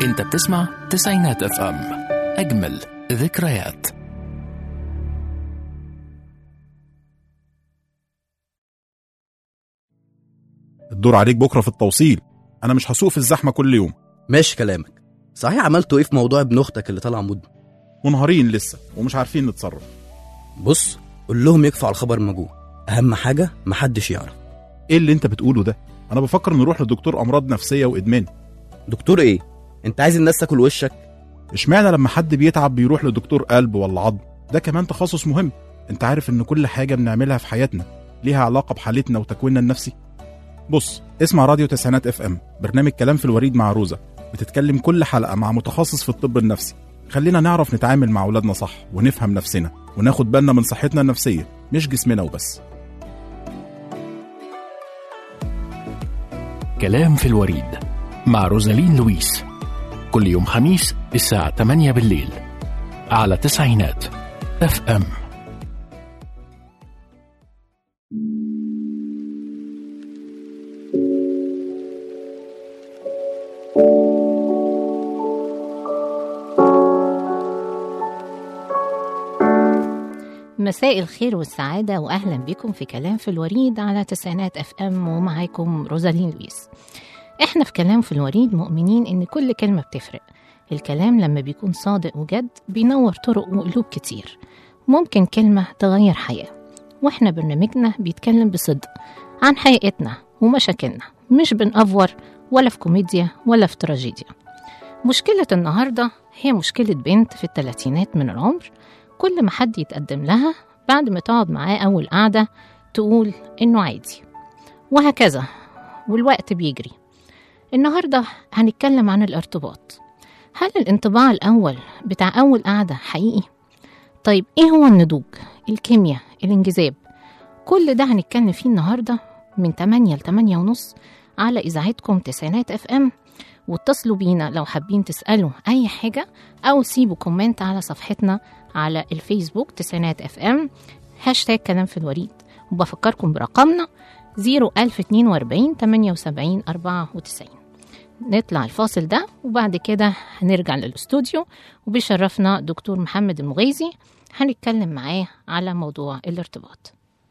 انت بتسمع تسعينات اف ام اجمل ذكريات الدور عليك بكره في التوصيل انا مش هسوق في الزحمه كل يوم ماشي كلامك صحيح عملتوا ايه في موضوع ابن اختك اللي طالع مدمن منهارين لسه ومش عارفين نتصرف بص قول لهم يكفوا على الخبر مجهول اهم حاجه محدش يعرف ايه اللي انت بتقوله ده انا بفكر نروح لدكتور امراض نفسيه وادمان دكتور ايه انت عايز الناس تاكل وشك اشمعنى لما حد بيتعب بيروح لدكتور قلب ولا عظم ده كمان تخصص مهم انت عارف ان كل حاجه بنعملها في حياتنا ليها علاقه بحالتنا وتكويننا النفسي بص اسمع راديو تسعينات اف ام برنامج كلام في الوريد مع روزا بتتكلم كل حلقه مع متخصص في الطب النفسي خلينا نعرف نتعامل مع اولادنا صح ونفهم نفسنا وناخد بالنا من صحتنا النفسيه مش جسمنا وبس كلام في الوريد مع روزالين لويس كل يوم خميس الساعة 8 بالليل على تسعينات اف ام مساء الخير والسعادة وأهلا بكم في كلام في الوريد على تسعينات اف ام ومعاكم روزالين لويس احنا في كلام في الوريد مؤمنين ان كل كلمة بتفرق الكلام لما بيكون صادق وجد بينور طرق وقلوب كتير ممكن كلمة تغير حياة واحنا برنامجنا بيتكلم بصدق عن حقيقتنا ومشاكلنا مش بنأفور ولا في كوميديا ولا في تراجيديا مشكلة النهاردة هي مشكلة بنت في الثلاثينات من العمر كل ما حد يتقدم لها بعد ما تقعد معاه أول قعدة تقول إنه عادي وهكذا والوقت بيجري النهاردة هنتكلم عن الارتباط هل الانطباع الأول بتاع أول قعدة حقيقي؟ طيب إيه هو النضوج؟ الكيمياء؟ الانجذاب؟ كل ده هنتكلم فيه النهاردة من 8 ل 8 ونص على إذاعتكم تسعينات اف ام واتصلوا بينا لو حابين تسألوا أي حاجة أو سيبوا كومنت على صفحتنا على الفيسبوك تسعينات اف ام هاشتاج كلام في الوريد وبفكركم برقمنا 01042 78 94 نطلع الفاصل ده وبعد كده هنرجع للاستوديو وبيشرفنا دكتور محمد المغيزي هنتكلم معاه على موضوع الارتباط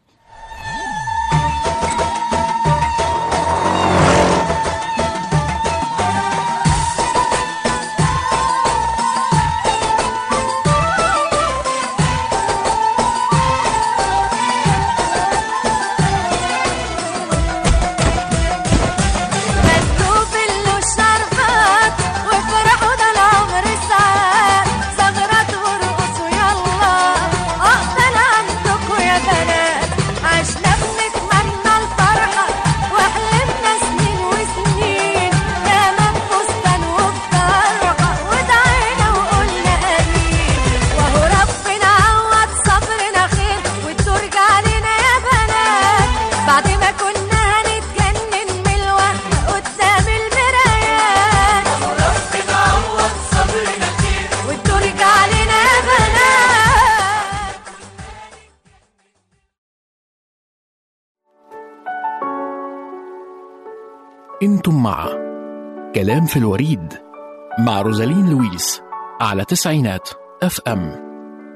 مكتوب له الشربات وافرحوا ده العمر ساعات زغرات وارقصوا يلا اقبل عندكوا يا بنات عشنا بنتمنى الفرحة واحلمنا سنين وسنين ناما بفستان وبطرحة ودعينا وقلنا امين وهو ربنا عوض صبرنا خير والدرج علينا يا بنات بعد ما كنا هنتجنن من الوهم قدام المرايات ربنا عوض صبرنا خير والدرج علينا يا بنات انتم مع كلام في الوريد مع روزالين لويس على تسعينات اف ام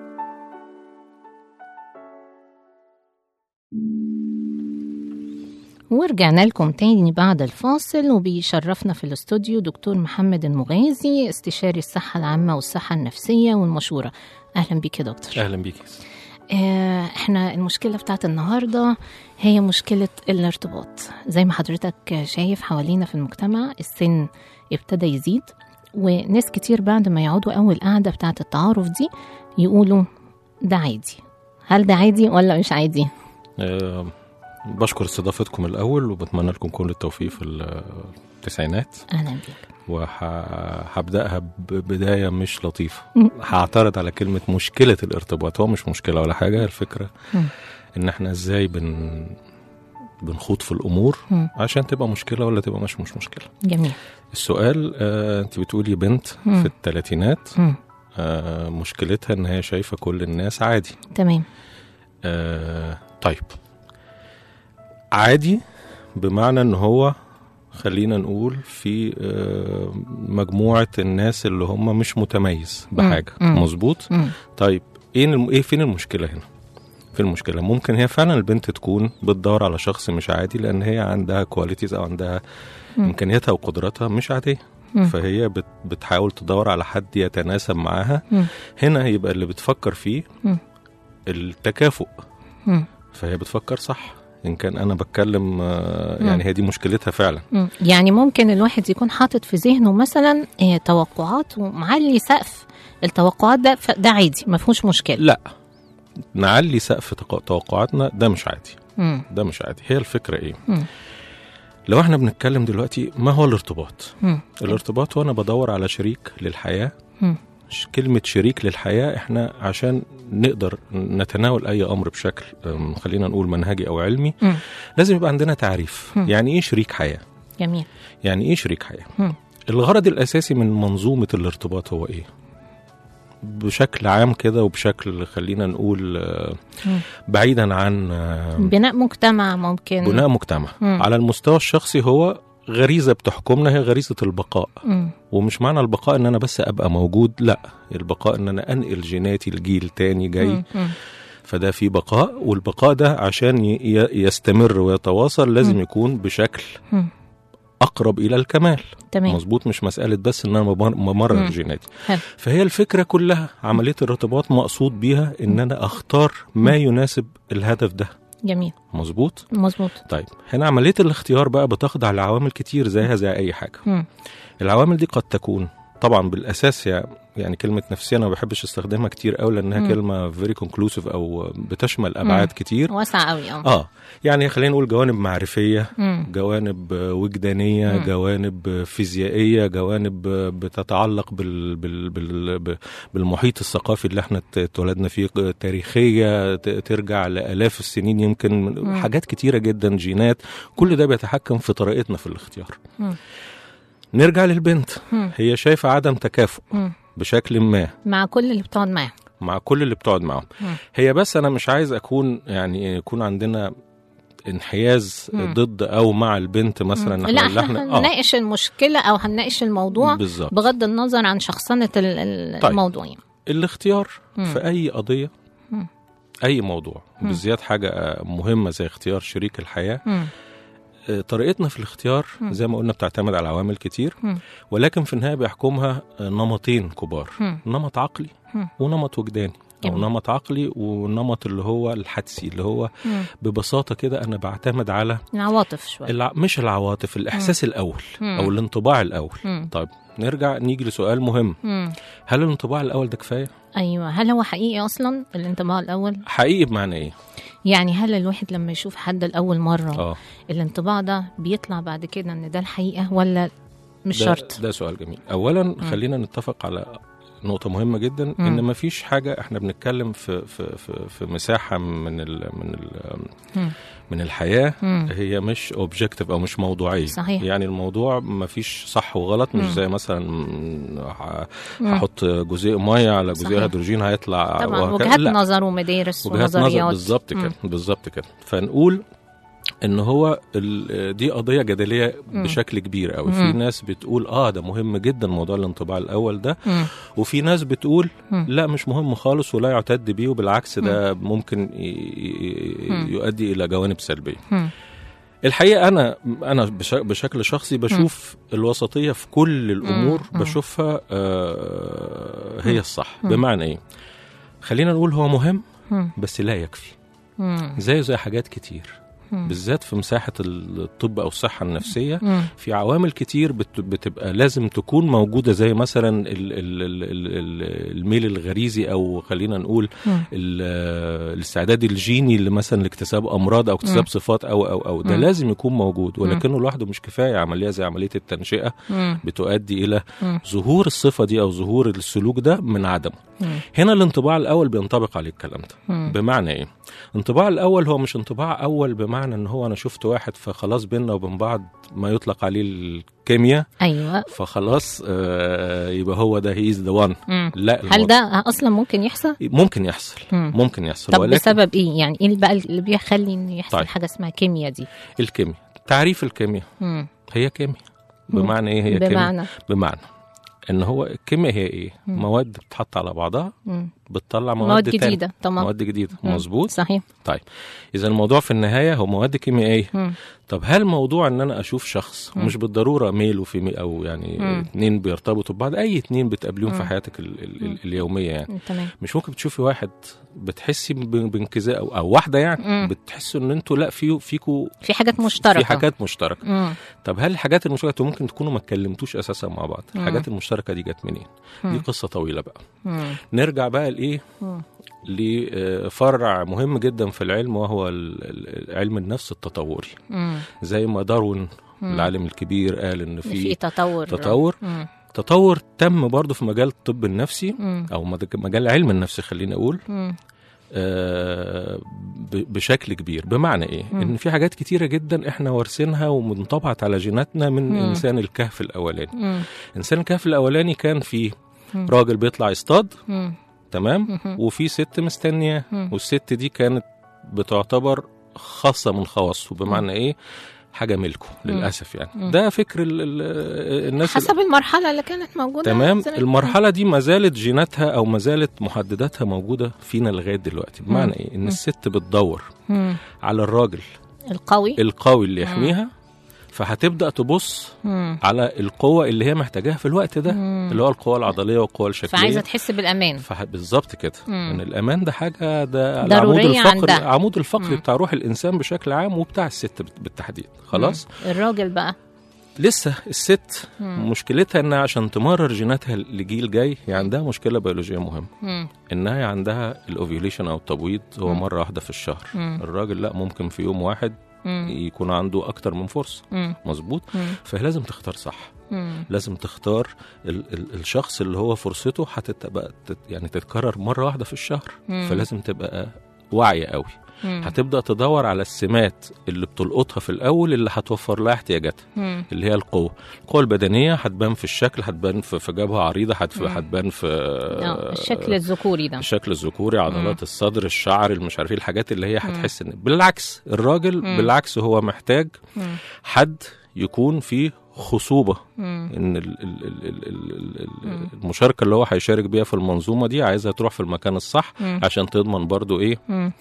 ورجعنا لكم تاني بعد الفاصل وبيشرفنا في الاستوديو دكتور محمد المغازي استشاري الصحة العامة والصحة النفسية والمشورة أهلا بك يا دكتور اهلا بيكي آه، احنا المشكلة بتاعت النهاردة هي مشكلة الارتباط زي ما حضرتك شايف حوالينا في المجتمع السن ابتدى يزيد وناس كتير بعد ما يقعدوا أول قعدة بتاعت التعارف دي يقولوا ده عادي هل ده عادي ولا مش عادي؟ أه بشكر استضافتكم الاول وبتمنى لكم كل التوفيق في التسعينات أهلا بيك وهبداها ببدايه مش لطيفه هعترض على كلمه مشكله الارتباط هو مش مشكله ولا حاجه الفكره مم. ان احنا ازاي بن بنخوض في الامور مم. عشان تبقى مشكله ولا تبقى مش مش مشكله جميل السؤال آه انت بتقولي بنت مم. في الثلاثينات مم. آه مشكلتها ان هي شايفه كل الناس عادي تمام آه طيب عادي بمعنى ان هو خلينا نقول في آه، مجموعه الناس اللي هم مش متميز بحاجه مم. مظبوط مم. طيب ايه الم- ايه فين المشكله هنا في المشكله ممكن هي فعلا البنت تكون بتدور على شخص مش عادي لان هي عندها كواليتيز او عندها مم. امكانياتها وقدراتها مش عاديه مم. فهي بت بتحاول تدور على حد يتناسب معاها مم. هنا يبقى اللي بتفكر فيه مم. التكافؤ مم. فهي بتفكر صح ان كان انا بتكلم آه، يعني هي دي مشكلتها فعلا مم. يعني ممكن الواحد يكون حاطط في ذهنه مثلا آه، توقعات ومعلي سقف التوقعات ده ف- ده عادي ما فيهوش مشكله لا نعلي سقف تق- توقعاتنا ده مش عادي مم. ده مش عادي هي الفكره ايه مم. لو احنا بنتكلم دلوقتي ما هو الارتباط مم. الارتباط وانا بدور على شريك للحياه مم. ش- كلمة شريك للحياة احنا عشان نقدر نتناول أي أمر بشكل أم، خلينا نقول منهجي أو علمي مم. لازم يبقى عندنا تعريف مم. يعني إيه شريك حياة جميل يعني إيه شريك حياة مم. الغرض الأساسي من منظومة الارتباط هو إيه بشكل عام كده وبشكل خلينا نقول آه، مم. بعيدا عن آه، بناء مجتمع ممكن بناء مجتمع مم. على المستوى الشخصي هو غريزة بتحكمنا هي غريزة البقاء مم. ومش معنى البقاء ان انا بس ابقى موجود لا البقاء ان انا انقل جيناتي لجيل تاني جاي مم. مم. فده في بقاء والبقاء ده عشان ي- ي- يستمر ويتواصل لازم مم. يكون بشكل مم. اقرب الى الكمال تمام مظبوط مش مساله بس ان انا ممر- ممرر مم. جيناتي حلو. فهي الفكره كلها عمليه الارتباط مقصود بيها ان انا اختار ما يناسب الهدف ده جميل مظبوط مظبوط طيب هنا عمليه الاختيار بقى بتخضع لعوامل كتير زيها زي اي حاجه مم. العوامل دي قد تكون طبعا بالاساس يعني يعني كلمه نفسيه انا ما بحبش استخدمها كتير قوي لانها مم. كلمه فيري كونكلوسيف او بتشمل ابعاد مم. كتير واسع قوي اه اه يعني خلينا نقول جوانب معرفيه مم. جوانب آه، وجدانيه مم. جوانب آه، فيزيائيه جوانب آه، بتتعلق بال بال بال ب- بالمحيط الثقافي اللي احنا ات- اتولدنا فيه آه، تاريخيه ت- ترجع لالاف السنين يمكن من- مم. حاجات كتيره جدا جينات كل ده بيتحكم في طريقتنا في الاختيار مم. نرجع للبنت مم. هي شايفه عدم تكافؤ مم. بشكل ما مع كل اللي بتقعد معاه مع كل اللي بتقعد معاهم مم. هي بس انا مش عايز اكون يعني يكون عندنا انحياز مم. ضد او مع البنت مثلا مم. إحنا- لا اللي احنا هنناقش المشكله او هنناقش الموضوع بالظبط بغض النظر عن شخصنه ال- ال- طيب. الموضوع يعني. الاختيار مم. في اي قضيه مم. اي موضوع مم. بالذات حاجه مهمه زي اختيار شريك الحياه مم. آه، طريقتنا في الاختيار مم. زي ما قلنا بتعتمد على عوامل كتير مم. ولكن في النهايه بيحكمها آه، نمطين كبار مم. نمط عقلي مم. ونمط وجداني او جميل. نمط عقلي ونمط اللي هو الحدسي اللي هو مم. ببساطه كده انا بعتمد على العواطف شويه الع... مش العواطف الاحساس الاول مم. او الانطباع الاول مم. طيب نرجع نيجي لسؤال مهم مم. هل الانطباع الاول ده كفايه ايوه هل هو حقيقي اصلا الانطباع الاول حقيقي بمعنى ايه يعني هل الواحد لما يشوف حد لاول مره اه الانطباع ده بيطلع بعد كده ان ده الحقيقه ولا مش ده شرط ده سؤال جميل اولا خلينا نتفق على نقطة مهمة جدا مم. ان مفيش حاجة احنا بنتكلم في في في, في مساحة من ال من ال مم. من الحياة مم. هي مش اوبجكتيف او مش موضوعية صحيح. يعني الموضوع مفيش صح وغلط مش مم. زي مثلا م- ه- مم. هحط جزيء مية على جزيء صحيح. هيدروجين هيطلع طبعا وهكذا. وجهات لا. نظر ومدارس وجهات نظر ونظريات بالظبط مم. كده بالظبط كده فنقول ان هو ال- دي قضيه جدليه مم. بشكل كبير قوي مم. في ناس بتقول اه ده مهم جدا موضوع الانطباع الاول ده مم. وفي ناس بتقول مم. لا مش مهم خالص ولا يعتد بيه وبالعكس ده ممكن ي- ي- مم. يؤدي الى جوانب سلبيه مم. الحقيقه انا انا بش- بشكل شخصي بشوف الوسطيه في كل الامور مم. بشوفها آه هي مم. الصح مم. بمعنى ايه خلينا نقول هو مهم مم. بس لا يكفي مم. زيه زي حاجات كتير مم. بالذات في مساحة الطب أو الصحة النفسية مم. في عوامل كتير بت- بتبقى لازم تكون موجودة زي مثلا ال ال ال ال ال الميل الغريزي أو خلينا نقول مم. ال- الاستعداد الجيني اللي مثلا لاكتساب أمراض أو مم. اكتساب صفات أو أو أو ده مم. لازم يكون موجود ولكنه لوحده مش كفاية عملية زي عملية التنشئة مم. بتؤدي إلى مم. ظهور الصفة دي أو ظهور السلوك ده من عدمه مم. هنا الانطباع الأول بينطبق عليه الكلام ده مم. بمعنى ايه؟ انطباع الاول هو مش انطباع اول بمعنى ان هو انا شفت واحد فخلاص بيننا وبين بعض ما يطلق عليه الكيمياء ايوه فخلاص آه يبقى هو ده هي از ذا وان مم. لا هل الموضوع- ده اصلا ممكن يحصل؟ ممكن يحصل مم. ممكن يحصل طب ولكن بسبب ايه؟ يعني ايه بقى اللي بيخلي ان يحصل طيب. حاجه اسمها كيمياء دي؟ الكيمياء تعريف الكيمياء مم. هي كيمياء بمعنى ايه هي كيمياء بمعنى بمعنى ان هو الكيمياء هي ايه مواد بتتحط على بعضها مم. بتطلع مواد, مواد تانية. جديدة طبعا مواد جديده مم. مظبوط صحيح طيب اذا الموضوع في النهايه هو مواد كيميائيه مم. طب هل موضوع ان انا اشوف شخص مش بالضروره ميل وفيميل او يعني مم. اتنين بيرتبطوا ببعض اي اتنين بتقابليهم في مم. حياتك ال ال ال اليوميه يعني تمام مش ممكن بتشوفي واحد بتحسي ب- بانكزاء او, أو واحده يعني مم. بتحسوا ان انتوا لا في فيكوا في حاجات مشتركة في حاجات مشتركه مم. طب هل الحاجات المشتركه انتوا ممكن تكونوا ما اتكلمتوش اساسا مع بعض مم. الحاجات المشتركه دي جت منين دي مم. قصه طويله بقى مم. نرجع بقى لايه مم. لفرع مهم جدا في العلم وهو ال- ال- علم النفس التطوري مم. زي ما داروين مم. العالم الكبير قال ان في في تطور تطور مم. تطور تم برضه في مجال الطب النفسي مم. او مد- مجال علم النفس خليني اقول مم. آه، ب- بشكل كبير بمعنى ايه مم. ان في حاجات كتيره جدا احنا وارثينها ومنطبعت على جيناتنا من مم. انسان الكهف الاولاني مم. انسان الكهف الاولاني كان فيه مم. راجل بيطلع يصطاد مم. تمام مم. وفي ست مستنياه مم. والست دي كانت بتعتبر خاصه من خواصه بمعنى ايه حاجه ملكه مم. للاسف يعني مم. ده فكر ال ال الناس حسب المرحلة اللي كانت موجودة تمام زمان. المرحله دي ما زالت جيناتها او ما زالت محدداتها موجوده فينا لغايه دلوقتي بمعنى ايه ان مم. الست بتدور مم. على الراجل القوي القوي اللي يحميها فهتبدا تبص مم. على القوه اللي هي محتاجاها في الوقت ده مم. اللي هو القوه العضليه والقوه الشكليه فعايزة تحس بالأمان فح- بالظبط كده مم. ان الامان ده حاجه ده ضرورية العمود الفقري عندها. عمود الفقري مم. بتاع روح الانسان بشكل عام وبتاع الست بت- بالتحديد خلاص مم. الراجل بقى لسه الست مم. مشكلتها انها عشان تمرر جيناتها لجيل جاي هي عندها مشكله بيولوجيه مهمه مم. انها عندها الاوفيوليشن او التبويض هو مم. مره واحده في الشهر مم. الراجل لا ممكن في يوم واحد مم. يكون عنده اكتر من فرصه مم. مظبوط مم. فهي لازم تختار صح مم. لازم تختار ال ال الشخص اللي هو فرصته هتبقى تت يعني تتكرر مره واحده في الشهر مم. فلازم تبقى واعيه قوي مم. هتبدا تدور على السمات اللي بتلقطها في الاول اللي هتوفر لها احتياجاتها مم. اللي هي القوه القوه البدنيه هتبان في الشكل هتبان في في جبهه عريضه هتف- مم. هتبان في آه، الشكل الذكوري ده الشكل الذكوري عضلات مم. الصدر الشعر المش عارف ايه الحاجات اللي هي هتحس ان بالعكس الراجل مم. بالعكس هو محتاج مم. حد يكون فيه خصوبه مم. ان ال ال ال ال ال ال مم. المشاركه اللي هو هيشارك بيها في المنظومه دي عايزها تروح في المكان الصح مم. عشان تضمن برضو ايه مم.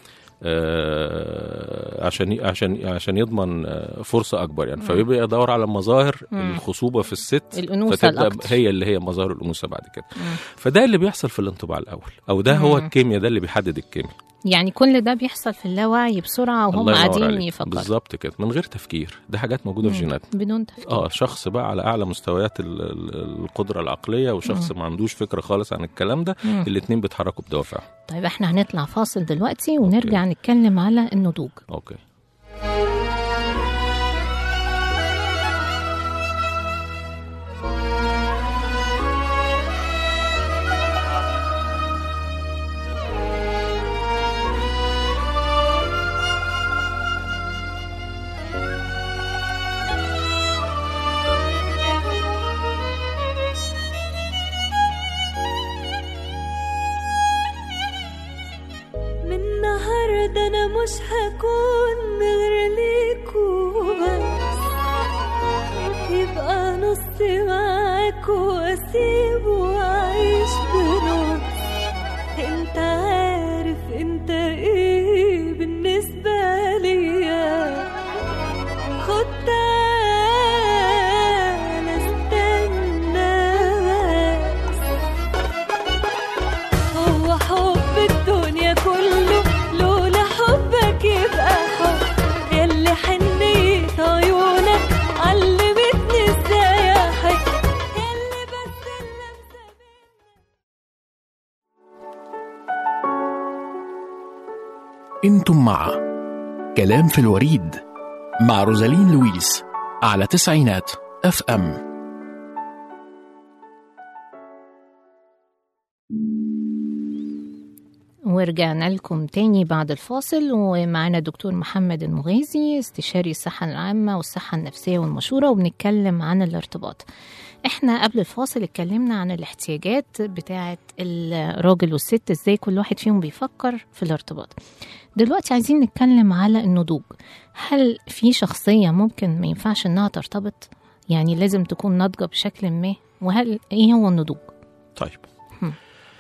آه عشان ي- عشان عشان يضمن آه فرصه اكبر يعني مم. فبيبقى يدور على مظاهر مم. الخصوبه في الست الأنوثة فتبدا الأكتر. هي اللي هي مظاهر الانوثه بعد كده مم. فده اللي بيحصل في الانطباع الاول او ده هو مم. الكيمياء ده اللي بيحدد الكيمياء يعني كل ده بيحصل في اللاوعي بسرعة وهم الله ينور قاعدين عليك. يفكروا بالظبط كده من غير تفكير ده حاجات موجوده في مم. جيناتنا بدون تفكير اه شخص بقى على اعلى مستويات ال- ال- القدره العقليه وشخص ما عندوش فكره خالص عن الكلام ده مم. الاثنين بيتحركوا بدوافع طيب احنا هنطلع فاصل دلوقتي ونرجع نتكلم على النضوج اوكي من النهاردة أنا مش هكون غير ليك وبس يبقى نصي معاك وأسيب وأعيش بنص أنت عارف أنت إيه بالنسبة ليا خد تعالى استنى بس هو حب الدنيا كله لولا حبك يبقى حب ياللي حنية عيونك علمتني ازاي احب ياللي بس اللمسة انتم مع كلام في الوريد مع روزالين لويس على تسعينات اف ام ورجعنا لكم تاني بعد الفاصل ومعانا دكتور محمد المغازي استشاري الصحة العامة والصحة النفسية والمشورة وبنتكلم عن الارتباط احنا قبل الفاصل اتكلمنا عن الاحتياجات بتاعة الراجل والست ازاي كل واحد فيهم بيفكر في الارتباط دلوقتي عايزين نتكلم على النضوج هل في شخصية ممكن ما ينفعش انها ترتبط يعني لازم تكون ناضجة بشكل ما وهل ايه هو النضوج طيب هم.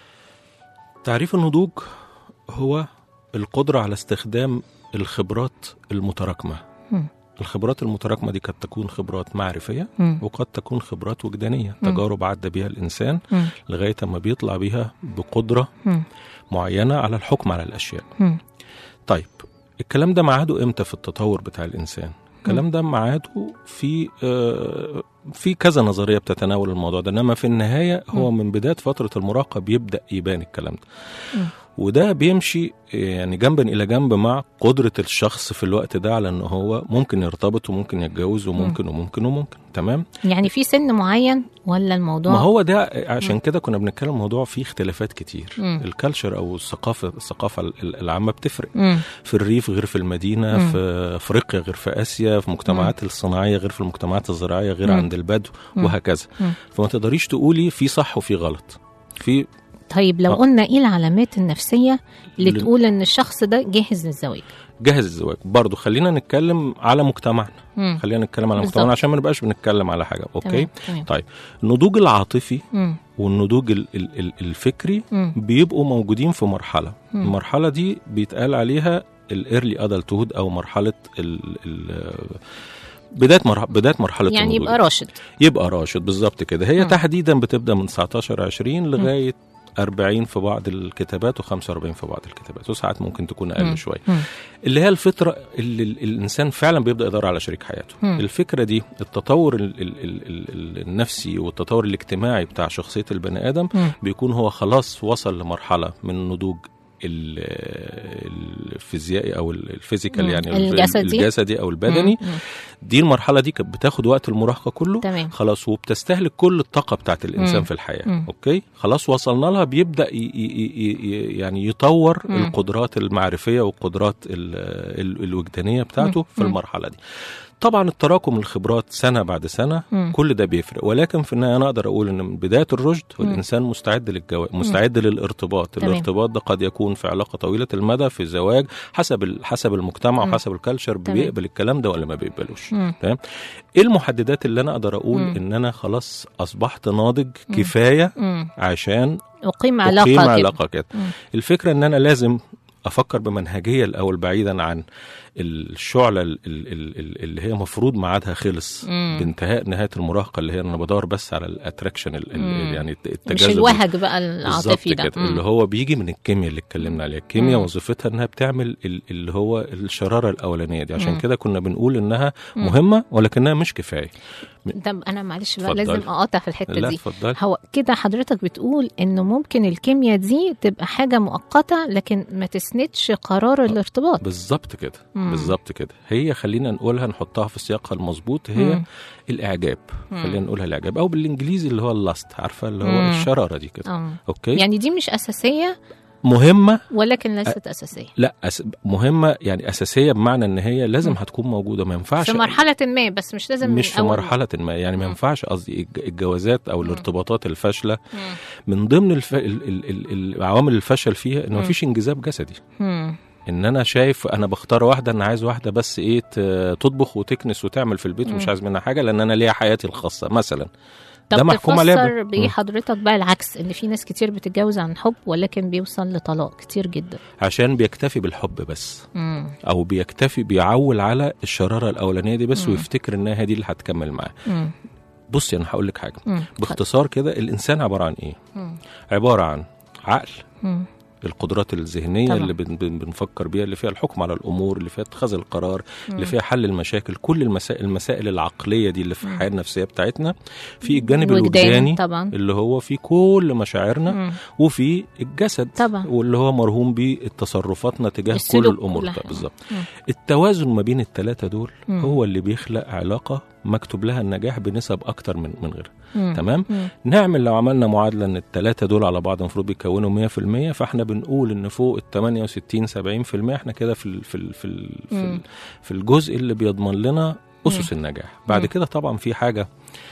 تعريف النضوج هو القدرة على استخدام الخبرات المتراكمة هم. الخبرات المتراكمة دي قد تكون خبرات معرفية مم. وقد تكون خبرات وجدانية مم. تجارب عدى بيها الإنسان مم. لغاية ما بيطلع بيها بقدرة مم. معينة على الحكم على الأشياء مم. طيب الكلام ده معاده امتى في التطور بتاع الانسان الكلام ده معاده في آه، في كذا نظريه بتتناول الموضوع ده انما في النهايه هو من بدايه فتره المراهقه بيبدا يبان الكلام ده مم. وده بيمشي يعني جنبا الى جنب مع قدره الشخص في الوقت ده على ان هو ممكن يرتبط وممكن يتجوز وممكن وممكن وممكن تمام يعني في سن معين ولا الموضوع ما هو ده عشان كده كنا بنتكلم الموضوع فيه اختلافات كتير مم. الكالتشر او الثقافه الثقافه ال- العامه بتفرق مم. في الريف غير في المدينه مم. في افريقيا غير في اسيا في المجتمعات الصناعيه غير في المجتمعات الزراعيه غير مم. عند البدو مم. وهكذا مم. فما تقدريش تقولي في صح وفي غلط في طيب لو آه. قلنا ايه العلامات النفسية اللي لل- تقول ان الشخص ده جاهز للزواج جاهز الزواج برضه خلينا نتكلم على مجتمعنا مم. خلينا نتكلم على بالظبط. مجتمعنا عشان ما نبقاش بنتكلم على حاجه اوكي تمام. تمام. طيب النضوج العاطفي مم. والنضوج ال- ال- ال- الفكري مم. بيبقوا موجودين في مرحله مم. المرحله دي بيتقال عليها الايرلي ادلتهود او مرحله ال ال بدايه مرحله بدايه مرحله يعني النضوج. يبقى راشد يبقى راشد بالظبط كده هي مم. تحديدا بتبدا من 19 20 لغايه 40 في بعض الكتابات و45 في بعض الكتابات وساعات ممكن تكون مم. اقل شويه مم. اللي هي الفتره اللي ال- الانسان فعلا بيبدا يدور على شريك حياته مم. الفكره دي التطور ال ال ال ال النفسي والتطور الاجتماعي بتاع شخصيه البني ادم مم. بيكون هو خلاص وصل لمرحله من النضوج ال- الفيزيائي او الفيزيكال مم. يعني الجسدي. الجسدي او البدني مم. مم. دي المرحله دي كانت بتاخد وقت المراهقه كله تمام خلاص وبتستهلك كل الطاقه بتاعت الانسان مم. في الحياه مم. اوكي خلاص وصلنا لها بيبدا ي ي ي ي يعني يطور مم. القدرات المعرفيه والقدرات ال ال الوجدانيه بتاعته مم. في مم. المرحله دي طبعا التراكم الخبرات سنه بعد سنه مم. كل ده بيفرق ولكن في النهايه انا اقدر اقول ان من بدايه الرشد مم. والانسان مستعد للجواز مستعد للارتباط تمام. الارتباط ده قد يكون في علاقه طويله المدى في زواج حسب ال- حسب المجتمع مم. وحسب الكالتشر تمام. بيقبل الكلام ده ولا ما بيقبلوش مم. تمام ايه المحددات اللي انا اقدر اقول مم. ان انا خلاص اصبحت ناضج كفايه مم. عشان أقيم اقيم علاقة كده علاقه كده مم. الفكره ان انا لازم افكر بمنهجيه الاول بعيدا عن الشعله ال- ال- ال- ال- اللي هي مفروض ميعادها خلص مم. بانتهاء نهايه المراهقه اللي هي انا بدور بس على الاتراكشن ال- ال- مم. يعني الت- مش التجاذب الوهج بقى بالظبط العاطفي ده كده مم. اللي هو بيجي من الكيمياء اللي اتكلمنا عليها الكيمياء مم. وظيفتها انها بتعمل ال- اللي هو الشراره الاولانيه دي عشان مم. كده كنا بنقول انها مم. مهمه ولكنها مش كفايه طب أنا معلش بقى اتفضلي. لازم أقاطع في الحتة لا دي اتفضل هو كده حضرتك بتقول انه ممكن الكيمياء دي تبقى حاجه مؤقته لكن ما تسندش قرار الارتباط بالظبط كده مم. بالظبط كده هي خلينا نقولها نحطها في سياقها المظبوط هي مم. الاعجاب مم. خلينا نقولها الاعجاب او بالانجليزي اللي هو اللاست عارفه اللي هو مم. الشراره دي كده اه اوكي يعني دي مش اساسيه مهمه ولكن ليست اساسيه لا أس... مهمه يعني اساسيه بمعنى ان هي لازم مم. هتكون موجوده ما ينفعش في مرحله ما بس مش لازم مش من في أول مرحله ما يعني ما مم. ينفعش قصدي الج- الجوازات او مم. الارتباطات الفاشله مم. من ضمن الف... ال... ال... ال... العوامل الفشل فيها ان مم. مفيش انجذاب جسدي مم. ان انا شايف انا بختار واحده انا عايز واحده بس ايه ت- تطبخ وتكنس وتعمل في البيت ومش مم. عايز منها حاجه لان انا ليا حياتي الخاصه مثلا طب ده محكوم عليه تفسر ب- بايه مم. حضرتك بقى العكس ان في ناس كتير بتتجوز عن حب ولكن بيوصل لطلاق كتير جدا عشان بيكتفي بالحب بس مم. او بيكتفي بيعول على الشراره الاولانيه دي بس مم. ويفتكر انها هي دي اللي هتكمل معاه مم. بصي انا هقول لك حاجه مم. باختصار كده الانسان عباره عن ايه مم. عباره عن عقل مم. القدرات الذهنيه طبعا. اللي بن بن بنفكر بيها اللي فيها الحكم على الامور اللي فيها اتخاذ القرار اللي مم. فيها حل المشاكل كل المسائل المسائل العقليه دي اللي في مم. الحياه النفسيه بتاعتنا في الجانب وجدان الوجداني طبعا اللي هو في كل مشاعرنا مم. وفي الجسد طبعا. واللي هو مرهون بتصرفاتنا تجاه كل السلوك الامور كلها. ده بالظبط مم. التوازن ما بين الثلاثه دول مم. هو اللي بيخلق علاقه مكتوب لها النجاح بنسب اكتر من من غيرها مم. تمام مم. نعمل لو عملنا معادله ان الثلاثه دول على بعض المفروض بيكونوا 100% فاحنا بنقول ان فوق ال 68 70% احنا كده في ال في ال في ال في, ال مم. في الجزء اللي بيضمن لنا اسس النجاح بعد مم. كده طبعا في حاجه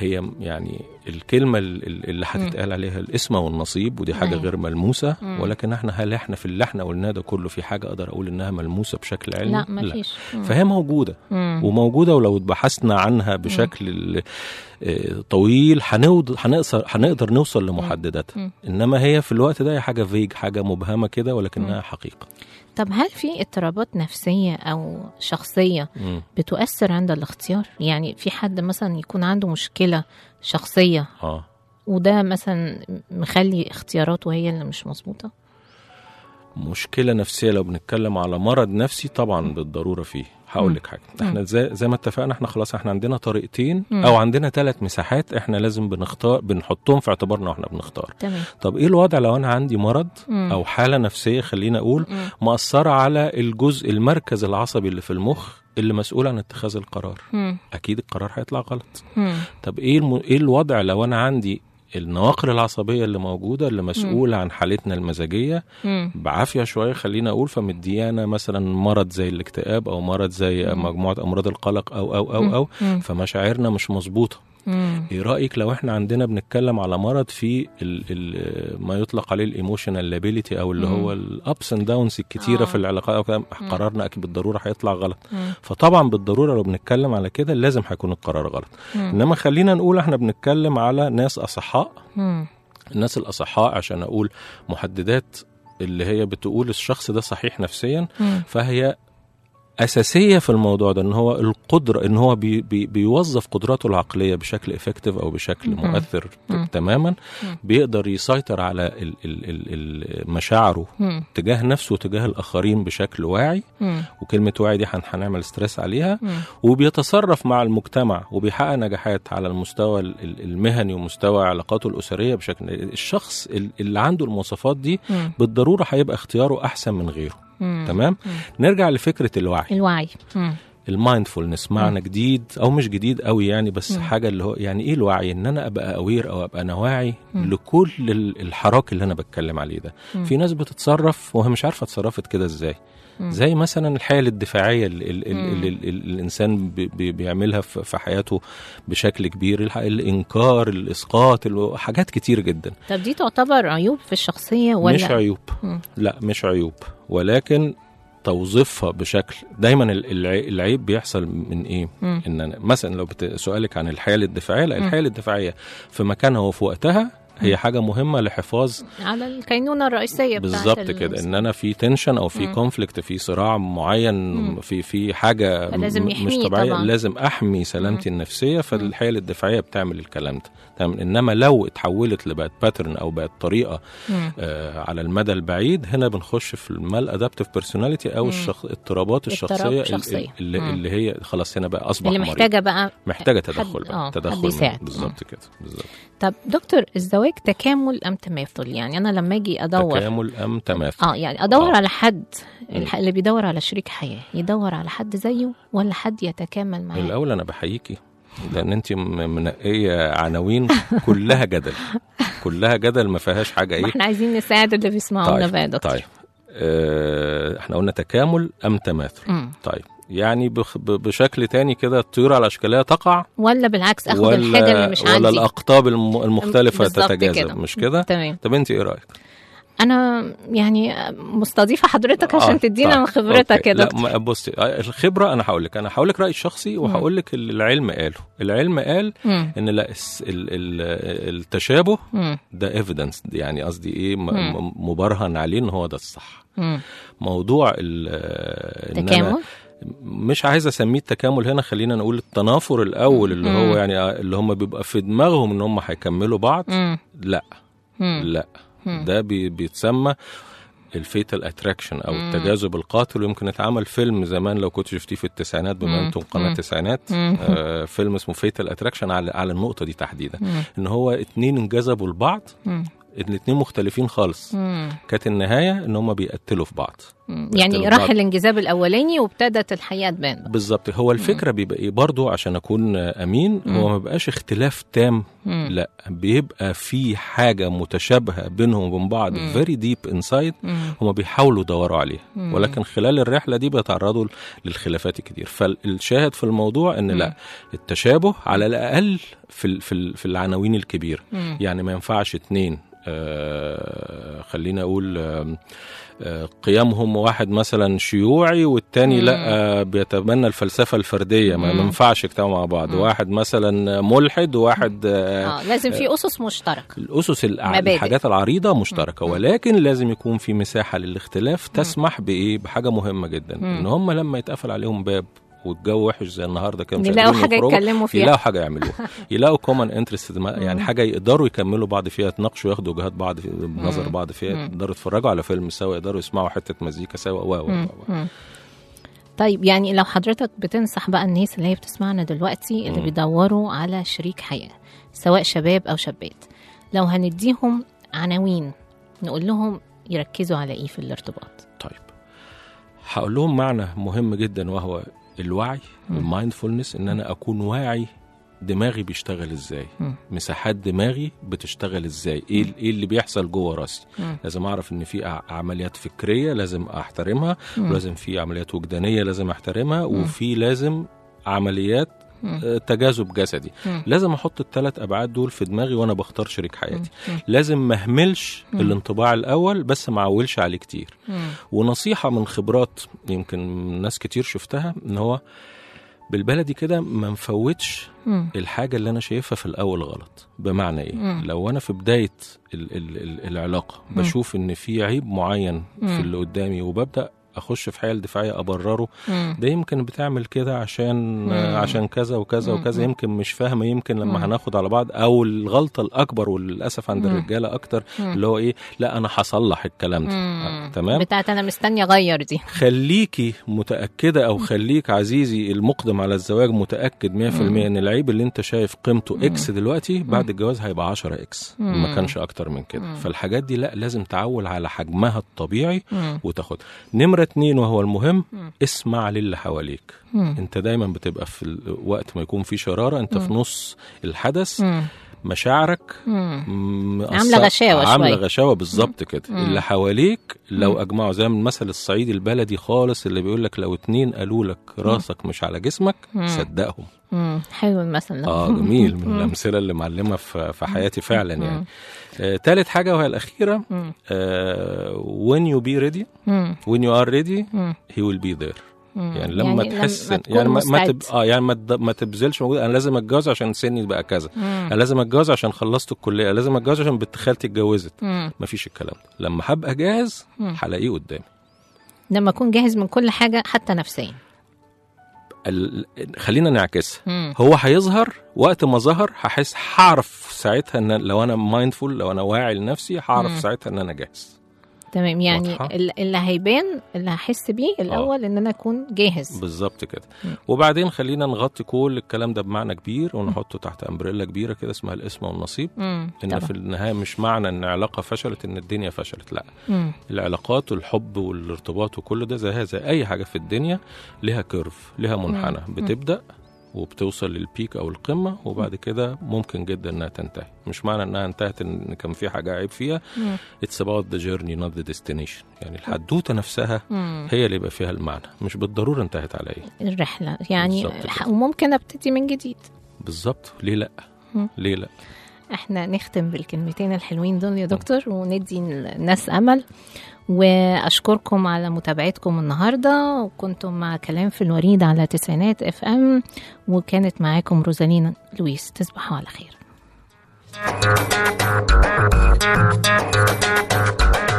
هي يعني الكلمه ال- ال- اللي هتتقال عليها الاسم والنصيب ودي حاجه أيوة. غير ملموسه مم. ولكن احنا هل احنا في اللي احنا قلناه ده كله في حاجه اقدر اقول انها ملموسه بشكل علمي لا ما فيش مم. فهي موجوده مم. وموجوده ولو بحثنا عنها بشكل ال- آه، طويل هنود- هنقصر هنقدر نوصل لمحدداتها مم. انما هي في الوقت ده هي حاجه فيج حاجه مبهمه كده ولكنها حقيقه طب هل في اضطرابات نفسية أو شخصية مم. بتؤثر عند الاختيار؟ يعني في حد مثلا يكون عنده مشكلة شخصية اه وده مثلا مخلي اختياراته هي اللي مش مظبوطة؟ مشكله نفسيه لو بنتكلم على مرض نفسي طبعا بالضروره فيه هقول لك حاجه احنا زي, زي ما اتفقنا احنا خلاص احنا عندنا طريقتين مم. او عندنا ثلاث مساحات احنا لازم بنختار بنحطهم في اعتبارنا واحنا بنختار تمام طب ايه الوضع لو انا عندي مرض مم. او حاله نفسيه خلينا اقول مم. مأثرة على الجزء المركز العصبي اللي في المخ اللي مسؤول عن اتخاذ القرار مم. اكيد القرار هيطلع غلط مم. طب ايه الم... ايه الوضع لو انا عندي النواقل العصبيه اللي موجوده اللي مسؤوله عن حالتنا المزاجيه مم. بعافيه شويه خلينا اقول فمديانا مثلا مرض زي الاكتئاب او مرض زي مجموعه امراض القلق او او او او مم. فمشاعرنا مش مظبوطه مم. ايه رايك لو احنا عندنا بنتكلم على مرض في ال ال ما يطلق عليه الايموشنال لابيليتي او اللي مم. هو الابس اند داونز الكتيره آه. في العلاقات أو كده، قرارنا اكيد بالضروره هيطلع غلط مم. فطبعا بالضروره لو بنتكلم على كده لازم هيكون القرار غلط مم. انما خلينا نقول احنا بنتكلم على ناس اصحاء مم. الناس الاصحاء عشان اقول محددات اللي هي بتقول الشخص ده صحيح نفسيا مم. فهي اساسيه في الموضوع ده ان هو القدره ان هو بي بي بيوظف قدراته العقليه بشكل افكتيف او بشكل مهم. مؤثر مم. تماما مم. بيقدر يسيطر على ال ال ال ال مشاعره مم. تجاه نفسه وتجاه الاخرين بشكل واعي مم. وكلمه واعي دي هن- هنعمل ستريس عليها مم. وبيتصرف مع المجتمع وبيحقق نجاحات على المستوى ال- ال- المهني ومستوى علاقاته الاسريه بشكل الشخص ال- اللي عنده المواصفات دي مم. بالضروره هيبقى اختياره احسن من غيره مم. تمام نرجع لفكره الوعي الوعي مم. المايندفولنس معنى جديد او مش جديد قوي يعني بس مم. حاجه اللي هو يعني ايه الوعي ان انا ابقى اوير او ابقى انا واعي مم. لكل ال- الحراك اللي انا بتكلم عليه ده مم. في ناس بتتصرف وهي مش عارفه اتصرفت كده ازاي مم. زي مثلا الحيل الدفاعيه اللي, اللي, مم. اللي, اللي الانسان بي- بي- بيعملها في في حياته بشكل كبير الح- الانكار الاسقاط ال- حاجات كتير جدا طب دي تعتبر عيوب في الشخصية ولا مش عيوب مم. لا مش عيوب ولكن توظيفها بشكل دايما ال- الع- العيب بيحصل من ايه مم. ان أنا مثلا لو بت- سؤالك عن الحيل الدفاعيه لا مم. الحيل الدفاعيه في مكانها وفي وقتها هي حاجه مهمه لحفاظ على الكينونة الرئيسية بتاعت بالظبط ال- كده ان انا في تنشن او في مم. كونفليكت في صراع معين مم. في في حاجه لازم م- مش يحميه طبيعيه طبعاً. لازم احمي سلامتي النفسيه فالحيل الدفاعيه بتعمل الكلام ده تمام انما لو اتحولت لبقت باترن او بقت طريقه مم. آه على المدى البعيد هنا بنخش في المال ادابتيف بيرسوناليتي او مم. الشخ... اضطرابات اضطراب الشخصيه شخصية. اللي, مم. اللي هي خلاص هنا بقى اصبح اللي مريض. محتاجة بقى محتاجه حد- تدخل آه، بقى حد تدخل يساعد. بالظبط كده بالظبط طب دكتور الزواج تكامل أم تماثل يعني أنا لما أجي أدور تكامل ام تماثل اه يعني ادور آه. على حد مم. الح- اللي بيدور على شريك حياه يدور على حد زيه ولا حد يتكامل معاه الاول انا بحييكي لان انت م- منقيه عناوين كلها جدل كلها جدل ما فيهاش حاجه ما ايه احنا عايزين نساعد اللي بيسمعونا بقى يا دكتور طيب آه احنا قلنا تكامل ام تماثل مم. طيب يعني بخ- ب- بشكل تاني كده الطيور على اشكالها تقع ولا بالعكس اخد ولا الحاجه اللي مش ولا عندي الاقطاب الم- المختلفه بالظبط تتجاذب كده. مش كده تمام طب انت ايه رايك انا يعني مستضيفه حضرتك عشان آه، تدينا طيب. من خبرتك أوكي. يا لا دكتور ما- بصي آه، الخبره انا هقول لك انا هقول لك رايي الشخصي وهقول لك اللي العلم قاله العلم قال مم. ان لا الس- ال- ال- التشابه مم. ده ايفيدنس يعني قصدي ايه م- مم. م- مبرهن عليه ان هو ده الصح مم. موضوع ال- آه، إن أنا تكامل مش عايز اسميه التكامل هنا خلينا نقول التنافر الاول اللي مم. هو يعني آه، اللي هم بيبقى في دماغهم ان هم هيكملوا بعض مم. لا مم. لا مم. ده بي بيتسمى الفيتال اتراكشن او مم. التجاذب القاتل ويمكن اتعمل فيلم زمان لو كنت شفتيه في التسعينات بما مم. انتم قناه مم. التسعينات مم. آه فيلم اسمه فيتال اتراكشن على على النقطه دي تحديدا مم. ان هو اتنين انجذبوا لبعض مم. الاتنين مختلفين خالص مم. كانت النهايه ان هم بيقتلوا في بعض مم. يعني بيقتلوا راح بعض. الانجذاب الاولاني وابتدت الحقيقه تبان بقى. بالظبط هو الفكره بيبقى ايه برضو عشان اكون امين هو ما بيبقاش اختلاف تام مم. لا بيبقى في حاجه متشابهه بينهم وبين بعض فيري ديب انسايد مم. هم بيحاولوا يدوروا عليها مم. ولكن خلال الرحله دي بيتعرضوا للخلافات الكتير فالشاهد في الموضوع ان لا التشابه على الاقل في ال- في ال- في العناوين الكبيره مم. يعني ما ينفعش اتنين آه خلينا اقول آه آه، قيمهم واحد مثلا شيوعي والتاني مم. لا آه، بيتبنى الفلسفه الفرديه ما مم. ينفعش يجتمعوا مع بعض مم. واحد مثلا ملحد وواحد آه، اه لازم في اسس مشتركه الاسس الع- مبادئ. الحاجات العريضه مشتركه مم. ولكن لازم يكون في مساحه للاختلاف تسمح بايه بحاجه مهمه جدا مم. ان هم لما يتقفل عليهم باب والجو وحش زي النهارده كده مش يلاقوا قادرين حاجه يخرجوا، يتكلموا فيها يلاقوا حاجه يعملوها يلاقوا كومن انترست يعني حاجه يقدروا يكملوا بعض فيها يتناقشوا ياخدوا وجهات بعض في نظر مم. بعض فيها مم. يقدروا يتفرجوا على فيلم سوا يقدروا يسمعوا حته مزيكا سوا و و مم. و مم. طيب يعني لو حضرتك بتنصح بقى الناس اللي هي بتسمعنا دلوقتي اللي مم. بيدوروا على شريك حياة سواء شباب أو شابات لو هنديهم عناوين نقول لهم يركزوا على إيه في الارتباط طيب هقول لهم معنى مهم جدا وهو الوعي مم. المايندفولنس ان انا اكون واعي دماغي بيشتغل ازاي مم. مساحات دماغي بتشتغل ازاي ايه ايه اللي بيحصل جوه راسي مم. لازم اعرف ان في ع- عمليات فكريه لازم احترمها مم. ولازم في عمليات وجدانيه لازم احترمها وفي لازم عمليات مم. آه، تجاذب جسدي مم. لازم احط الثلاث ابعاد دول في دماغي وانا بختار شريك حياتي مم. لازم ما اهملش مم. الانطباع الاول بس ما اعولش عليه كتير مم. ونصيحة من خبرات يمكن ناس كتير شفتها ان هو بالبلدي كده ما نفوتش مم. الحاجة اللي انا شايفها في الاول غلط بمعنى ايه مم. لو انا في بداية ال ال ال العلاقة بشوف ان في عيب معين مم. في اللي قدامي وببدأ اخش في حيل دفاعيه ابرره مم. ده يمكن بتعمل كده عشان مم. عشان كذا وكذا مم. وكذا يمكن مش فاهمه يمكن مم. لما هناخد على بعض او الغلطه الاكبر وللاسف عند مم. الرجاله اكتر مم. اللي هو ايه لا انا هصلح الكلام ده مم. آه، تمام بتاعت أنا مستني أغير دي خليكي متأكدة أو خليك عزيزي المقدم على الزواج متأكد 100% إن العيب اللي أنت شايف قيمته إكس دلوقتي بعد الجواز هيبقى 10 إكس مم. ما كانش أكتر من كده مم. فالحاجات دي لا لازم تعول على حجمها الطبيعي مم. وتاخد نمرة اتنين وهو المهم مم. اسمع للي حواليك مم. انت دايما بتبقى في ال- وقت ما يكون في شرارة انت في نص الحدث مم. مشاعرك مم. مقصر- عاملة غشاوة عامله شوية. غشاوه بالظبط كده مم. اللي حواليك لو مم. اجمعوا زي من المثل الصعيدي البلدي خالص اللي بيقول لك لو اتنين قالوا لك راسك مش على جسمك مم. صدقهم مم. حلو المثل ده اه جميل من مم. الامثله اللي معلمه في في حياتي فعلا مم. يعني آه، تالت حاجه وهي الاخيره مم. آه when you be ready مم. when you are ready مم. he will be there مم. يعني لما تحس لما تكون يعني ما, ما تب... مستعد. اه يعني ما, تد... ما تبذلش مجهود انا لازم اتجوز عشان سني بقى كذا مم. انا لازم اتجوز عشان خلصت الكليه أنا لازم اتجوز عشان بنت خالتي اتجوزت مم. مفيش الكلام ده لما هبقى جاهز مم. هلاقيه قدامي لما اكون جاهز من كل حاجه حتى نفسيا ال... خلينا نعكسها مم. هو هيظهر وقت ما ظهر هحس هعرف ساعتها ان لو انا مايندفول لو انا واعي لنفسي هعرف مم. ساعتها ان انا جاهز تمام يعني واضحة؟ ال- اللي هيبان اللي هحس بيه الاول ان انا اكون جاهز بالظبط كده مم. وبعدين خلينا نغطي كل الكلام ده بمعنى كبير ونحطه تحت امبريلا كبيره كده اسمها الاسم والنصيب مم. ان طبعا. في النهايه مش معنى ان علاقه فشلت ان الدنيا فشلت لا مم. العلاقات والحب والارتباط وكل ده زي زي اي حاجه في الدنيا ليها كيرف ليها منحنى بتبدا وبتوصل للبيك او القمه وبعد كده ممكن جدا انها تنتهي مش معنى انها انتهت ان كان في حاجه عيب فيها مم. اتس about the journey not the destination يعني الحدوته نفسها مم. هي اللي يبقى فيها المعنى مش بالضروره انتهت على ايه الرحله يعني بالظبط كده. ح- وممكن ابتدي من جديد بالظبط ليه لا مم. ليه لا احنا نختم بالكلمتين الحلوين دول يا دكتور وندي الناس امل واشكركم على متابعتكم النهارده وكنتم مع كلام في الوريد على تسعينات اف ام وكانت معاكم روزالينا لويس تصبحوا على خير